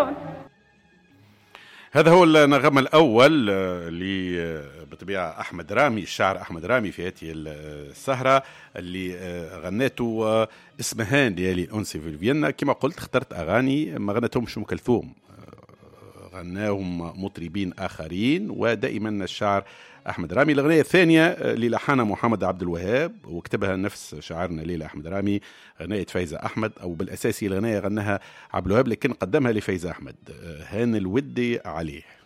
العيون هذا هو النغم الأول آه، ل آه، بطبيعة أحمد رامي الشاعر أحمد رامي في هذه السهرة اللي آه، غناته اسمهان ليالي الأنسي في فيينا كما قلت اخترت أغاني ما غنتهمش أم كلثوم غناهم مطربين آخرين ودائما الشاعر أحمد رامي الأغنية الثانية اللي لحنها محمد عبد الوهاب وكتبها نفس شاعرنا ليلى أحمد رامي غناية فايزة أحمد أو بالأساس الأغنية غناها عبد الوهاب لكن قدمها لفايزة أحمد هان الودي عليه